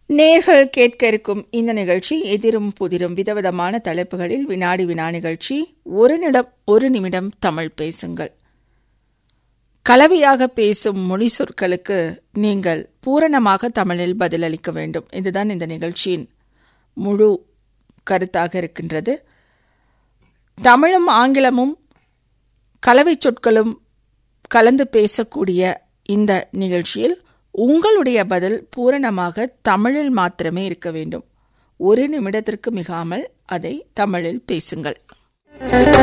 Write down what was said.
நேர்கள் கேட்க இருக்கும் இந்த நிகழ்ச்சி எதிரும் புதிரும் விதவிதமான தலைப்புகளில் வினாடி வினா நிகழ்ச்சி ஒரு நிடம் ஒரு நிமிடம் தமிழ் பேசுங்கள் கலவையாக பேசும் மொழி சொற்களுக்கு நீங்கள் பூரணமாக தமிழில் பதிலளிக்க வேண்டும் இதுதான் இந்த நிகழ்ச்சியின் முழு கருத்தாக இருக்கின்றது தமிழும் ஆங்கிலமும் கலவை சொற்களும் கலந்து பேசக்கூடிய இந்த நிகழ்ச்சியில் உங்களுடைய பதில் பூரணமாக தமிழில் மாத்திரமே இருக்க வேண்டும் ஒரு நிமிடத்திற்கு மிகாமல் அதை தமிழில் பேசுங்கள்